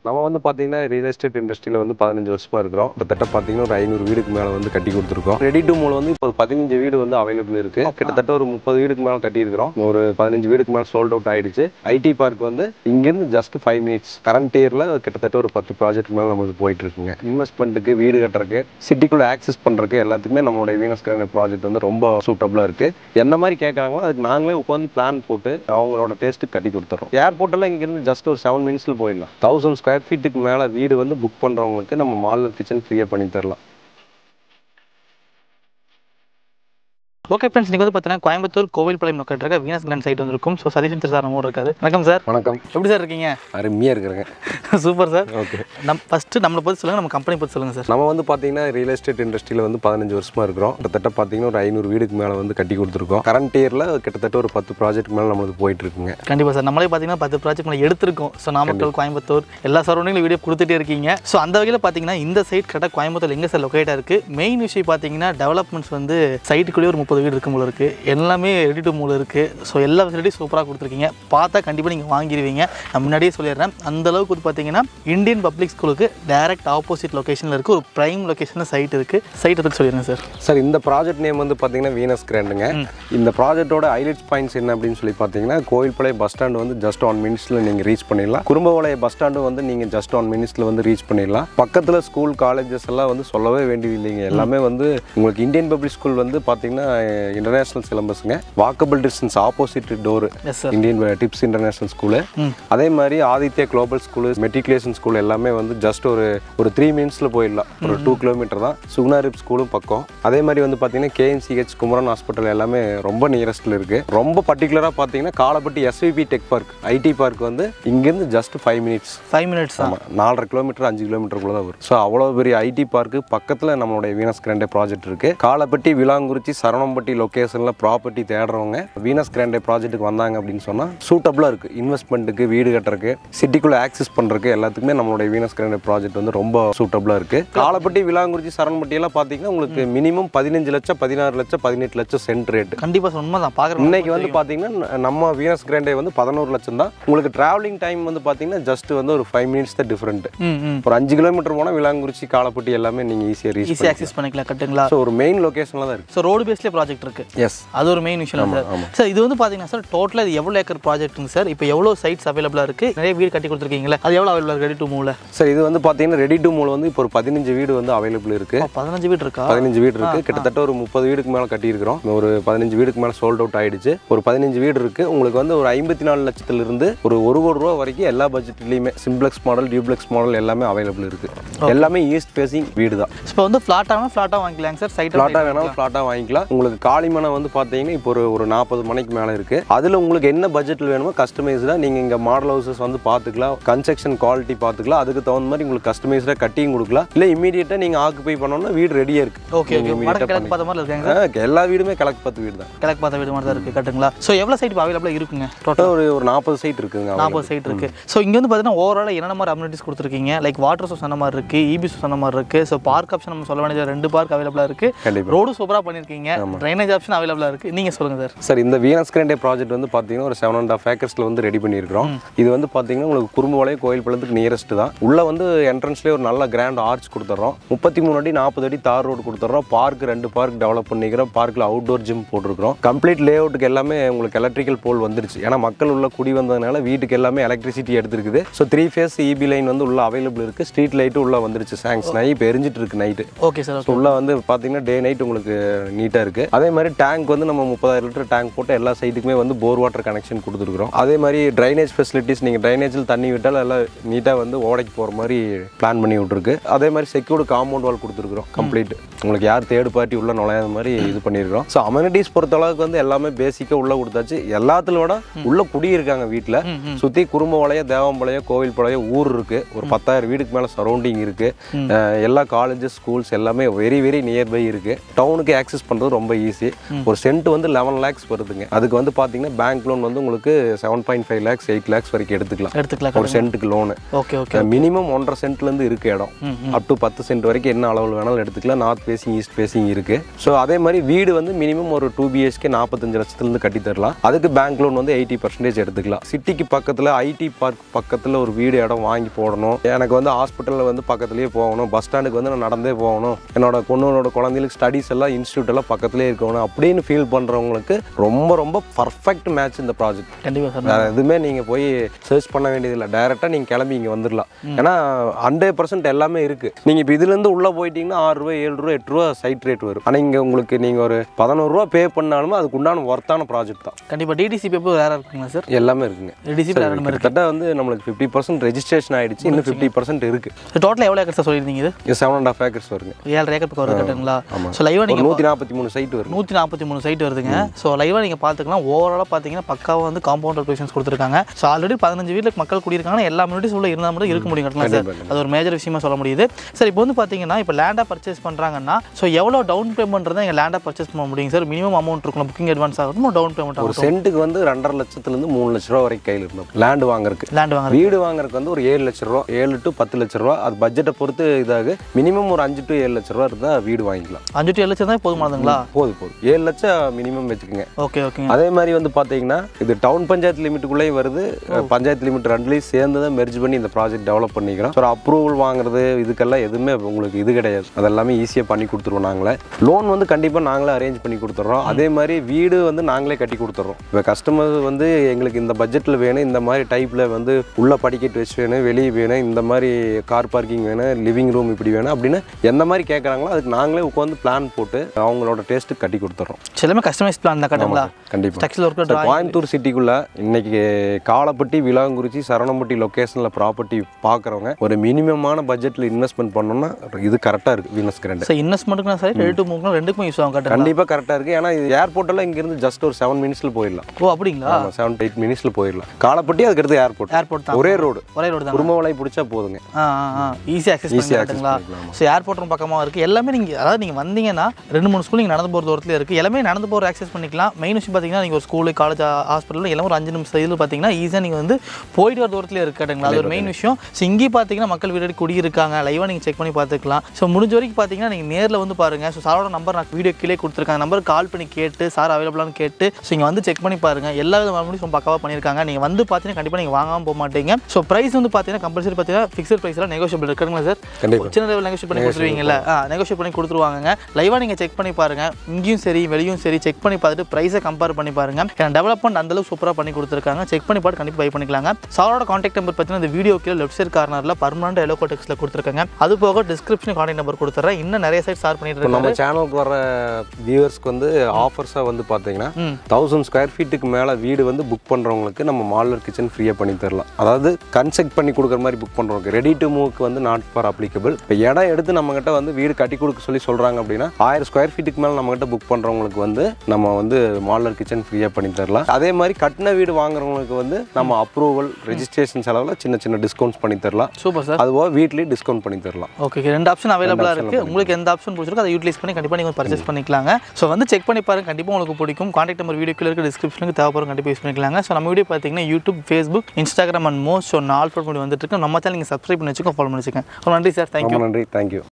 நம்ம வந்து பார்த்தீங்கன்னா ரியல் எஸ்டேட் இண்டஸ்ட்ரியில் வந்து பதினஞ்சு வருஷமா இருக்கிறோம் கிட்டத்தட்ட பார்த்தீங்கன்னா ஒரு ஐநூறு வீடுக்கு மேலே வந்து கட்டி கொடுத்துருக்கோம் ரெடி டு மூலம் வந்து இப்போ பதினஞ்சு வீடு வந்து அவைலபிள் இருக்கு கிட்டத்தட்ட ஒரு முப்பது வீடுக்கு மேலே கட்டியிருக்கிறோம் ஒரு பதினஞ்சு வீடுக்கு மேலே சோல்ட் அவுட் ஆயிடுச்சு ஐடி பார்க் வந்து இங்கேருந்து ஜஸ்ட் ஃபைவ் மினிட்ஸ் கரண்ட் இயரில் கிட்டத்தட்ட ஒரு பத்து ப்ராஜெக்ட் மேலே நமக்கு போயிட்டு இருக்குங்க இன்வெஸ்ட்மெண்ட்டுக்கு வீடு கட்டுறதுக்கு சிட்டிக்குள்ள ஆக்சஸ் பண்ணுறதுக்கு எல்லாத்துக்குமே நம்மளுடைய வீனஸ் ப்ராஜெக்ட் வந்து ரொம்ப சூட்டபுளாக இருக்கு என்ன மாதிரி கேட்குறாங்களோ அதுக்கு நாங்களே உட்காந்து பிளான் போட்டு அவங்களோட டேஸ்ட்டுக்கு கட்டி கொடுத்துறோம் ஏர்போர்ட்டெல்லாம் இங்கேருந்து ஜஸ்ட் ஒரு செவன் மினிட்ஸில் போயிடலாம் தௌசண்ட் ஸ்கொயர் ஃபீட்டுக்கு மேலே வீடு வந்து புக் பண்ணுறவங்களுக்கு நம்ம மாடல் கிச்சன் ஃப்ரீயாக பண்ணி தரலாம் ஓகே ஃப்ரெண்ட்ஸ் நீங்கள் வந்து பார்த்தீங்கன்னா கோயம்புத்தூர் கோவில்பாளையம் நோக்கிட்டு இருக்க வீனஸ் கிராண்ட் சைட் வந்திருக்கும் ஸோ சதீஷ் சந்திர சார் நம்ம இருக்காது வணக்கம் சார் வணக்கம் எப்படி சார் இருக்கீங்க அருமையாக இருக்கிறேங்க சூப்பர் சார் ஓகே நம் ஃபஸ்ட்டு நம்மளை பற்றி சொல்லுங்கள் நம்ம கம்பெனி பற்றி சொல்லுங்கள் சார் நம்ம வந்து பார்த்தீங்கன்னா ரியல் எஸ்டேட் இண்டஸ்ட்ரியில் வந்து பதினஞ்சு வருஷமா இருக்கிறோம் கிட்டத்தட்ட பார்த்தீங்கன்னா ஒரு ஐநூறு வீடுக்கு மேலே வந்து கட்டி கொடுத்துருக்கோம் கரண்ட் இயரில் கிட்டத்தட்ட ஒரு பத்து ப்ராஜெக்ட் மேலே நம்மளுக்கு போயிட்டு இருக்குங்க கண்டிப்பாக சார் நம்மளே பார்த்தீங்கன்னா பத்து ப்ராஜெக்ட் நம்ம எடுத்திருக்கோம் ஸோ நாமக்கல் கோயம்புத்தூர் எல்லா சரௌண்டிங்லையும் வீடியோ கொடுத்துட்டே இருக்கீங்க ஸோ அந்த வகையில் பார்த்தீங்கன்னா இந்த சைட் கரெக்டாக கோயம்புத்தூர் எங்கே சார் லொக்கேட்டாக இருக்குது மெயின் விஷயம் பார்த்தீங்கன்னா டெவலப்மெண்ட்ஸ் வந்து சைட்டுக்குள்ளேயே ஒரு முப்பது வீடு இருக்கும் போல இருக்குது எல்லாமே ரெடி டு மூல இருக்குது ஸோ எல்லா ஃபெசிலிட்டியும் சூப்பராக கொடுத்துருக்கீங்க பார்த்தா கண்டிப்பாக நீங்கள் வாங்கிடுவீங்க நான் முன்னாடியே சொல்லிடுறேன் அந்த அளவுக்கு வந்து பார்த்தீங்கன்னா இந்தியன் பப்ளிக் ஸ்கூலுக்கு டைரக்ட் ஆப்போசிட் லொகேஷனில் இருக்குது ஒரு ப்ரைம் லொகேஷனில் சைட் இருக்குது சைட்டை பற்றி சொல்லிடுங்க சார் சார் இந்த ப்ராஜெக்ட் நேம் வந்து பார்த்தீங்கன்னா வீனஸ் கிராண்டுங்க இந்த ப்ராஜெக்ட்டோட ஹைலைட்ஸ் பாயிண்ட்ஸ் என்ன அப்படின்னு சொல்லி பார்த்தீங்கன்னா கோயில்பாளையம் பஸ் ஸ்டாண்ட் வந்து ஜஸ்ட் ஒன் மினிட்ஸில் நீங்கள் ரீச் பண்ணிடலாம் குறும்பவளைய பஸ் ஸ்டாண்டு வந்து நீங்கள் ஜஸ்ட் ஒன் மினிட்ஸில் வந்து ரீச் பண்ணிடலாம் பக்கத்தில் ஸ்கூல் காலேஜஸ் எல்லாம் வந்து சொல்லவே வேண்டியது இல்லைங்க எல்லாமே வந்து உங்களுக்கு இந்தியன் பப்ளிக் ஸ்கூல் வந்து பார்த்தீங்கன்னா இன்டர்நேஷனல் சிலபஸ்ங்க வாக்கபிள் டிஸ்டன்ஸ் ஆப்போசிட் டோரு எஸ் சார் இந்தியன் டிப்ஸ் இன்டர்நேஷனல் ஸ்கூலு ம். அதே மாதிரி Aditya global school matriculation school எல்லாமே வந்து ஜஸ்ட் ஒரு ஒரு த்ரீ மினிட்ஸில் போயிடலாம் ஒரு டூ கிலோமீட்டர் தான் சுகுணாரிப் ஸ்கூலும் பக்கம் அதே மாதிரி வந்து பார்த்தீங்கன்னா கேஎம்சிஹெச் குமரன் ஹாஸ்பிட்டல் எல்லாமே ரொம்ப நியரஸ்ட்டில் இருக்கு ரொம்ப பர்டிகுலராக பார்த்தீங்கன்னா Kalapatti SVP tech park IT park வந்து இங்கேருந்து just five minutes five minutes தான் ஆமாம் நாலரை கிலோமீட்டர் அஞ்சு கிலோமீட்டருக்குள்ள தான் வரும் ஸோ அவ்வளோ பெரிய ஐடி பார்க்கு பக்கத்தில் நம்மளுடைய வீனஸ் கிராண்டே ப்ராஜெக்ட் இருக்கு காலப்பட்டி விலாங்குறிச்சி சரவணம்பட்டி லொக்கேஷனில் ப்ராப்பர்ட்டி தேடுறவங்க வீனஸ் கிராண்டே ப்ராஜெக்ட்டுக்கு வந்தாங்க அப்படின்னு சொன்னால் சூட்டபுளாக இருக்கு இன்வெஸ்ட்மெண்ட்டுக்கு வீடு கட்டுறதுக்கு சிட்டிக்குள்ளே ஆக்சஸ் பண்ணுறதுக்கு எல்லாத்துக்குமே நம்மளுடைய வீனஸ் கிராண்டே ப்ராஜெக்ட் வந்து ரொம்ப சூட்டபுளாக இருக்கு காலப்பட்டி விலாங்குறிச்சி சரவணம்பட்டி எல்லாம் பார்த்தீங்கன்னா உங்களுக்கு மினிமம் பதினஞ்சு லட்சம் பதினாறு லட்சம் பதினெட்டு லட்சம் சென்ட் ரேட் கண்டிப்பாக சார் உண்மை தான் பார்க்குறேன் இன்னைக்கு வந்து பாத்தீங்கன்னா நம்ம வீனஸ் கிராண்டே வந்து பதினோரு லட்சம் தான் உங்களுக்கு டிராவலிங் டைம் வந்து பாத்தீங்கன்னா ஜஸ்ட் வந்து ஒரு ஃபைவ் மினிட்ஸ் தான் டிஃப்ரெண்ட் ம் ம் ஒரு அஞ்சு கிலோமீட்டர் போனால் விலாங்குறிச்சி காலப்பட்டி எல்லாமே நீங்கள் ஈஸியாக ரீச் ஈஸியாக ஆக்சஸ் பண்ணிக்கலாம் கட்டுங்களா ஸோ ஒரு மெயின் லொக்கேஷனில் தான் இருக்கு ஸோ ரோடு பேஸ்லேயே ப்ராஜெக்ட் இருக்கு எஸ் அது ஒரு மெயின் விஷயம் சார் சார் இது வந்து பார்த்தீங்கன்னா சார் டோட்டலாக இது எவ்வளோ ஏக்கர் ப்ராஜெக்ட்டுங்க சார் இப்போ எவ்வளோ சைட்ஸ் அவைலபிளாக இருக்கு நிறைய வீடு கட்டி கொடுத்துருக்கீங்களா அது எவ்வளோ அவைலபிளாக ரெடி டு மூவ்ல சார் இது வந்து பார்த்தீங்கன்னா ரெடி டு மூல் வந்து இப்போ ஒரு பதினஞ்சு வீடு வந்து அவைலபிள் இருக்கு பதினஞ்சு வீடு இருக்கா பதினஞ்சு வீடு இருக்கு கிட்டத்தட்ட ஒரு முப்பது வீடுக்கு மேலே கட்டியிருக்கிறோம் ஒரு பதினஞ்சு வீடுக்கு மேலே சோல்ட் அவுட் ஆயிடுச்சு ஒரு பதினஞ்சு வீடு இருக்கு உங்களுக்கு வந்து ஒரு ஐம்பத்தி நாலு லட்சத்துல இருந்து ஒரு ஒரு கோடி ரூபா வரைக்கும் எல்லா பட்ஜெட்லையுமே சிம்ப்ளெக்ஸ் மாடல் டியூப்ளெக்ஸ் மாடல் எல்லாமே அவைலபிள் இருக்கு எல்லாமே ஈஸ்ட் ஃபேசிங் வீடு தான் இப்போ வந்து ஃப்ளாட்டாக வேணும் ஃப்ளாட்டாக வாங்கிக்கலாங்க சார் சைட் ஃப்ளாட்டாக வேணாலும் ஃப்ளாட்டாக வாங்கிக்கலாம் உங்களுக்கு காளிமனை வந்து பார்த்தீங்கன்னா இப்போ ஒரு ஒரு நாற்பது மணிக்கு மேலே இருக்கு அதில் உங்களுக்கு என்ன பட்ஜெட்டில் வேணுமோ கஸ்டமைஸ்டாக நீங்கள் இங்கே மாடல் ஹவுசஸ் வந்து பார்த்துக்கலாம் கன்ஸ்ட்ரக்ஷன் குவாலிட்டி பார்த்துக்கலாம் அதுக்கு தகுந்த மாதிரி உங்களுக்கு கஸ்டமைஸ்டாக கட்டியும் கொடுக்கலாம் இல்லை இமீடியட்டாக நீங்கள் ஆக்குபை பண்ணோம்னா வீடு ரெடியாக இருக்கு ஓகே ஓகே வடக்கு கிழக்கு பார்த்த மாதிரி இருக்காங்க சார் ஆ, எல்லா வீடுமே கிழக்கு பத்து வீடு தான் கிழக்கு பார்த்த வீடு மாதிரி தான் இருக்குது கட்டுங்களா ஸோ எவ்வளோ சைட் இப்போ அவைலபிளாக இருக்குங்க டோட்டல் டோட்டல் ஒரு ஒரு நாற்பது சைட் இருக்குங்க நாற்பது சைட் இருக்கு ஸோ இங்கே வந்து பார்த்தீங்கன்னா ஓவரால் என்னென்ன மாதிரி அம்யூனிட்டிஸ் கொடுத்துருக்கீங்க லைக் வாட்டர் சோர்ஸ் அந்த மாதிரி இருக்கு இபி சோர்ஸ் அந்த மாதிரி இருக்கு ஸோ பார்க் ஆப்ஷன் நம்ம சொல்ல வேண்டியது ரெண்டு பார்க் அவைலபிளாக இருக்கு கண்டிப்பாக ரோடு சூப்பராக பண்ணியிருக்கீங்க ட்ரைனேஜ் ஆப்ஷன் அவைலபிளாக இருக்கு நீங்கள் சொல்லுங்க சார் சார் இந்த வீனஸ் கிராண்டே ப்ராஜெக்ட் வந்து பார்த்தீங்கன்னா ஒரு செவன் அண்ட் ஆஃப் ஏக்கர்ஸில் வந்து ரெடி பண்ணியிருக்கிறோம் இது வந்து பார்த்தீங்கன்னா உங்களுக்கு குறும்புவளைய கோயில் பள்ளத்துக்கு நியரஸ்ட் தான் உள்ள வந்து என்ட்ரன்ஸ்லேயே ஒரு நல்ல கிராண்ட் ஆர்ச் கொடுத்துட்றோம் முப்பத்தி மூணு அடி நாற்பது அடி தார் ரோடு கொடுத்துட்றோம் பார்க் ரெண்டு பார்க் டெவலப் பண்ணிக்கிறோம் பார்க்கில் அவுட்டோர் ஜிம் போட்டிருக்கிறோம் கம்ப்ளீட் லே அவுட்டுக்கு எல்லாமே உங்களுக்கு எலக்ட்ரிக்கல் போல் வந்துருச்சு ஏன்னா மக்கள் உள்ள குடி வந்ததுனால வீட்டுக்கு எல்லாமே எலக்ட்ரிசிட்டி எடுத்துருக்குது so three phase EB line வந்து உள்ள அவைலபிள் இருக்குது ஸ்ட்ரீட் லைட்டு உள்ள வந்துருச்சு சாங்ஸ் நை இப்போ எரிஞ்சிட்டு இருக்கு நைட்டு ஓகே சார் ஸோ உள்ள வந்து பார்த்தீங்கன்னா டே நைட் உங்களுக்கு நீட்டாக இருக்குது அதே மாதிரி டேங்க் வந்து நம்ம முப்பதாயிரம் லிட்டர் டேங்க் போட்டு எல்லா சைட்டுக்குமே வந்து போர் வாட்டர் கனெக்ஷன் கொடுத்துருக்குறோம் அதே மாதிரி ட்ரைனேஜ் ஃபெசிலிட்டிஸ் நீங்கள் ட்ரைனேஜில் தண்ணி விட்டால் எல்லாம் நீட்டாக வந்து ஓடைக்கு போகிற மாதிரி பிளான் பண்ணி விட்ருக்கு அதே மாதிரி செக்யூர்டு காம்பவுண்ட் வால் கொடுத்துருக்குறோம் கம்ப்ளீட் உங்களுக்கு யார் தேர்ட் பார்ட்டி உள்ள நுழையாத மாதிரி இது பண்ணியிருக்கிறோம் ஸோ அமெனிட்டிஸ் பொறுத்த அளவுக்கு வந்து எல்லாமே பேசிக்காக உள்ள கொடுத்தாச்சு எல்லாத்துலோட உள்ள குடியிருக்காங்க வீட்டில் சுற்றி குறும்பபாளையம் தேவம்பாளையம் கோவில்பாளையம் ஊர் இருக்கு ஒரு பத்தாயிரம் வீடுக்கு மேலே சரௌண்டிங் இருக்கு அஹ் எல்லா காலேஜஸ் ஸ்கூல்ஸ் எல்லாமே வெரி வெரி நியர்பை இருக்கு டவுனுக்கு ஆக்சஸ் பண்ணுறது ரொம்ப ஈஸி ஒரு சென்ட் வந்து லெவன் லேக்ஸ் வருதுங்க அதுக்கு வந்து பார்த்தீங்கன்னா பேங்க் லோன் வந்து உங்களுக்கு seven point five lakhs eight lakhs வரைக்கும் எடுத்துக்கலாம் எடுத்துக்கலாம் ஒரு சென்ட்டுக்கு லோனு ஓகே ஓகே மினிமம் ஒன்றரை சென்ட்லேருந்து இருக்கு இடம் ம், அப் டு பத்து சென்ட் வரைக்கும் என்ன அளவில் வேணாலும் எடுத்துக்கலாம் நார்த் ஃபேசிங் ஈஸ்ட் ஃபேசிங் இருக்கு ஸோ அதே மாதிரி வீடு வந்து மினிமம் ஒரு டூ பிஹெச்கே நாற்பத்தஞ்சு லட்சத்துலேருந்து கட்டி தரலாம் அதுக்கு பேங்க் லோன் வந்து எயிட்டி பர்சன்டேஜ் எடுத்துக்கலாம் சிட்டிக்கு பக்கத்தில் ஐடி பார்க் பக்கத்தில் ஒரு வீடு இடம் வாங்கி போடணும் எனக்கு வந்து ஹாஸ்பிட்டலில் வந்து பக்கத்துலேயே போகணும் பஸ் ஸ்டாண்டுக்கு வந்து நான் நடந்தே போகணும் என்னோட பொண்ணோட குழந்தைகளுக்கு ஸ்டடீஸ் எல்லாம் இன்ஸ்டியூட் எல்லாம் பக்கத்துலேயே இருக்கணும் அப்படின்னு ஃபீல் பண்ணுறவங்களுக்கு ரொம்ப ரொம்ப பர்ஃபெக்ட் மேட்ச் இந்த ப்ராஜெக்ட் கண்டிப்பாக சார் வேற எதுவுமே நீங்க போய் சர்ச் பண்ண வேண்டியதில்லை டைரக்டா நீங்க கிளம்பி இங்க வந்துடலாம் ஏன்னா ஹண்ட்ரட் பர்சன்ட் எல்லாமே இருக்கு நீங்க இப்போ இதுல இருந்து உள்ள போயிட்டீங்கன்னா ஆறு ரூபா ஏழு ரூபா எட்டு ரூபா சைட் ரேட் வரும் ஆனா இங்க உங்களுக்கு நீங்க ஒரு பதினோரு ரூபா பே பண்ணாலுமே அதுக்கு உண்டான ஒர்த்தான ப்ராஜெக்ட் தான் கண்டிப்பாக டிடிசி பேப்பர் வேறு இருக்குங்களா சார் எல்லாமே இருக்குங்க டிடிசி வேறு மாதிரி கிட்டத்தட்ட வந்து நம்மளுக்கு ஃபிஃப்டி பர்சன்ட் ரெஜிஸ்ட்ரேஷன் ஆயிடுச்சு இன்னும் ஃபிஃப்டி பர்சன்ட் இருக்கு இருக்குது டோட்டலாக எவ்வளோ ஏக்கர் சார் சொல்லியிருந்தீங்க இது இது செவன் அண்ட் ஆஃப் ஏக்கர்ஸ் வருங்க ஏழரை ஏக்கர் பக்கம் வருது கட்டுங்களா ஆமா. ஸோ லைவாக ஒரு நீங்கள் நூத்தி நாற்பத்தி மூணு சைட் வரும் நூற்றி நாற்பத்தி மூணு சைட் வருதுங்க ஸோ லைவாக நீங்கள் பார்த்துக்கலாம் ஓவராலாக பார்த்தீங்கன்னா பக்காவாக வந்து காம்பவுண்ட் லொகேஷன்ஸ் கொடுத்துருக்காங்க ஸோ ஆல்ரெடி பதினஞ்சு வீட்டில் மக்கள் குடியிருக்காங்கன்னா எல்லா மினிட்டிஸ் உள்ள இருந்தால் மட்டும் இருக்க முடியும் கட்டலாம் சார் கண்டிப்பா, அது ஒரு மேஜர் விஷயமா சொல்ல முடியுது சார் இப்போ வந்து பார்த்தீங்கன்னா இப்போ லேண்டாக பர்ச்சேஸ் பண்ணுறாங்கன்னா ஸோ எவ்வளோ டவுன் பேமெண்ட் தான் எங்கள் லேண்டாக பர்ச்சேஸ் பண்ண முடியும் சார் மினிமம் அமௌண்ட் இருக்கும் புக்கிங் அட்வான்ஸ் ஆகட்டும் டவுன் பேமெண்ட் ஒரு ஆகட்டும் சென்ட்டுக்கு வந்து ரெண்டரை லட்சத்துல இருந்து மூணு லட்ச ரூபா வரைக்கும் கையில் இருந்தோம் லேண்ட் வாங்குறதுக்கு லேண்ட் வாங்குறது வீடு வாங்குறதுக்கு வந்து ஒரு ஏழு லட்ச ரூபா ஏழு டு பத்து லட்ச ரூபா அது பட்ஜெட்டை பொறுத்து இதாகு மினிமம் ஒரு அஞ்சு டு ஏழு லட்ச ரூபா இருந்தால் வீடு வாங்கிக்கலாம் அஞ்சு டு ஏழு லட்சம் தான் போதுமானதுங்களா போதும் போதும் ஏழு லட்சம் மினிமம் வச்சுக்கோங்க ஓகே ஓகேங்க அதே மாதிரி வந்து பார்த்தீங்கன்னா இது டவுன் பஞ்சாயத்து லிமிட்டுக்குள்ளேயும் வருது பஞ்சாயத்து லிமிட் ரெண்டுலேயும் சேர்ந்து தான் மெர்ஜ் பண்ணி இந்த ப்ராஜெக்ட் டெவலப் பண்ணிக்கிறோம் ஸோ அப்ரூவல் வாங்குறது இதுக்கெல்லாம் எதுவுமே உங்களுக்கு இது கிடையாது அதெல்லாமே ஈஸியாக பண்ணி கொடுத்துருவோம் நாங்களே லோன் வந்து கண்டிப்பாக நாங்களே அரேஞ்ச் பண்ணி கொடுத்துட்றோம் அதே மாதிரி வீடு வந்து நாங்களே கட்டி கொடுத்துட்றோம் இப்போ கஸ்டமர் வந்து எங்களுக்கு இந்த பட்ஜெட்டில் வேணும் இந்த மாதிரி டைப்பில் வந்து உள்ள படிக்கட்டு வச்சு வேணும் வெளியே வேணும் இந்த மாதிரி கார் பார்க்கிங் வேணும் லிவிங் ரூம் இப்படி வேணும் அப்படின்னு எந்த மாதிரி கேட்குறாங்களோ அதுக்கு நாங்களே உட்காந்து பிளான் போட்டு அவங்களோட டேஸ்ட்டுக்கு கட்டி கொடுத்துட்றோம் ஸோ எல்லாமே கஸ்டமைஸ் பிளான் தான் கட்டுங்களா கண்டிப்பாக ஸ்ட்ரக்சர் ஒர்க்கு சார், கோயம்புத்தூர் சிட்டிக்குள்ள இன்னைக்கு காலப்பட்டி விலாங்குறிச்சி சரணம்பட்டி லொக்கேஷனில் ப்ராப்பர்ட்டி பார்க்குறவங்க ஒரு மினிமமான பட்ஜெட்டில் இன்வெஸ்ட்மெண்ட் பண்ணோம்னா இது கரெக்டாக இருக்குது வீனஸ் கிராண்ட் ஸோ இன்வெஸ்ட்மெண்ட்டுக்கு சரி ரெடி டு மூவ்க்கு ரெண்டுக்குமே யூஸ் ஆகும் கட்டுங்களா கண்டிப்பாக கரெக்டாக இருக்குது ஏன்னா இது ஏர்போர்ட்டெல்லாம் இங்கேருந்து ஜஸ்ட் ஒரு செவன் மினிட்ஸில் போயிடலாம் ஓ அப்படிங்களா செவன் எயிட் மினிட்ஸில் போயிடலாம் காலப்பட்டி அதுக்கடுத்து ஏர்போர்ட் ஏர்போர்ட் தான் ஒரே ரோடு ஒரே ரோடு தான் குருமவலை பிடிச்சா போதுங்க ஆ ஆ ஈஸியாக அக்சஸ் Easy access பண்ணிக்கலாங்களா பண்ணிக்கலாம். ஸோ ஏர்போர்ட்டும் பக்கமாக இருக்குது எல்லாமே நீங்கள் அதாவது நீங்கள் வந்தீங்கன்னா ரெண்டு மூணு ஸ்கூல் நீங்கள் நடந்து போகிற தூரத்தில் இருக்குது எல்லாமே நடந்து போகிற ஆக்சஸ் பண்ணிக்கலாம் மெயின் விஷயம் பார்த்தீங்கன்னா நீங்கள் ஒரு ஸ்கூலு காலேஜ் ஹாஸ்பிட்டல் எல்லாம் ஒரு அஞ்சு நிமிஷம் இதில் பார்த்தீங்கன்னா ஈஸியாக நீங்கள் வந்து போயிட்டு வர தூரத்தில் இருக்காட்டுங்களா அது ஒரு மெயின் விஷயம் ஸோ இங்கேயும் பார்த்தீங்கன்னா மக்கள் வீடு குடியிருக்காங்க லைவாக நீங்கள் செக் பண்ணி பார்த்துக்கலாம் ஸோ முடிஞ்ச வரைக்கும் பார்த்தீங்கன்னா நீங்கள் நேரில் வந்து பாருங்கள் ஸோ சாரோட நம்பர் நான் வீடியோ கீழே கொடுத்துருக்காங்க நம்பர் கால் பண்ணி கேட்டு சார் அவைலபிளானு கேட்டு ஸோ இங்கே வந்து செக் பண்ணி பாருங்கள் எல்லா விதமான முடியும் பக்காவாக பண்ணியிருக்காங்க நீங்கள் வந்து பார்த்தீங்கன்னா கண்டிப்பாக நீங்கள் வாங்காமல் போக மாட்டீங்க ஸோ ப்ரைஸ் வந்து பார்த்தீங்கன்னா கம்பல்சரி பார்த்தீங்கன்னா ஃபிக்ஸட் ப்ரைஸ்லாம் நெகோஷியபிள் இருக்குங்களா சார் கண்டிப்பாக சின்ன லெவல் நெகோஷியேட் பண்ணி கொடுத்துருவீங்கல்ல ஆ நெகோஷியேட் பண்ணி கொடுத்துருவாங்க லைவாக நீங்கள் செக் பண்ணி பாருங்க இங்கேயும் சரி வெளியும் சரி செக் பண்ணி பார்த்துட்டு ப்ரைஸை கம்பேர் பண்ணி பாருங்க ஏன்னா டெவலப்மெண்ட் அந்தளவுக்கு சூப்பராக பண்ணி கொடுத்துருக்காங்க செக் பண்ணி பார்த்து கண்டிப்பாக பை பண்ணிக்கலாங்க சாரோட காண்டாக்ட் நம்பர் பார்த்தீங்கன்னா இந்த வீடியோ கீழே லெஃப்ட் சைட் கார்னரில் பர்மனண்ட் எல்லோ டெக்ஸ்ட்டில் கொடுத்துருக்காங்க அது போக டிஸ்கிரிப்ஷன் காண்டாக்ட் நம்பர் கொடுத்துறேன் இன்னும் நிறைய சைட் ஸ்டார்ட் பண்ணிட்டு இப்போ இருக்காங்க நம்ம சேனலுக்கு வர வியூவர்ஸ்க்கு வந்து ஆஃபர்ஸாக வந்து பார்த்தீங்கன்னா ம். தௌசண்ட் ஸ்கொயர் ஃபீட்டுக்கு மேலே வீடு வந்து புக் பண்ணுறவங்களுக்கு நம்ம மாடலர் கிச்சன் ஃப்ரீயாக பண்ணி தரலாம் அதாவது கன்செக்ட் பண்ணி கொடுக்குற மாதிரி புக் பண்ணுறவங்க ரெடி டு மூவ்க்கு வந்து நாட் ஃபார் அப்ளிகபிள் இப்போ இடம் எடுத்து நம்மகிட்ட வந்து வீடு கட்டி கொடுக்க சொல்லி சொல்கிறாங்க அப்படின்னா ஆயிரம் ஸ்கொயர் ஃபீட்டுக்கு மேலே நம்மகிட்ட புக் பண்ணுறவங்களுக்கு வந்து நம்ம வந்து மாடலர் கிச்சன் ஃப்ரீயாக பண்ணி தரலாம் அதே மாதிரி கட்டின வீடு வாங்குறவங்களுக்கு வந்து நம்ம அப்ரூவல் ரெஜிஸ்ட்ரேஷன் செலவில் சின்ன சின்ன டிஸ்கவுண்ட்ஸ் பண்ணி தரலாம் சூப்பர் சார் அதுபோக வீட்லேயும் டிஸ்கவுண்ட் பண்ணி தரலாம் ஓகே ரெண்டு ஆப்ஷன் அவைலபிளாக இருக்குது உங்களுக்கு எந்த ஆப்ஷன் பிடிச்சிருக்கோ அதை யூட்டிலைஸ் பண்ணி கண்டிப்பாக நீங்கள் பர்ச்சேஸ் பண்ணிக்கலாங்க ஸோ வந்து செக் பண்ணி பாருங்க கண்டிப்பாக உங்களுக்கு பிடிக்கும் காண்டாக்ட் நம்பர் வீடியோக்குள்ள இருக்க டிஸ்கிரிப்ஷனுக்கு தேவைப்படும் கண்டிப்பாக யூஸ் பண்ணிக்கலாங்க ஸோ நம்ம வீடியோ பார்த்தீங்கன்னா YouTube Facebook Instagram and most so நாலு ஃபோன் பண்ணி வந்துட்டு இருக்கு நம்ம சேனல் நீங்கள் சப்ஸ்கிரைப் பண்ணி வச்சுக்கோங்க ஃபாலோ பண்ணி வச்சுக்கோங்க ரொம்ப நன்றி சார் தேங்க்யூ ரொம்ப நன்றி தேங்க்யூ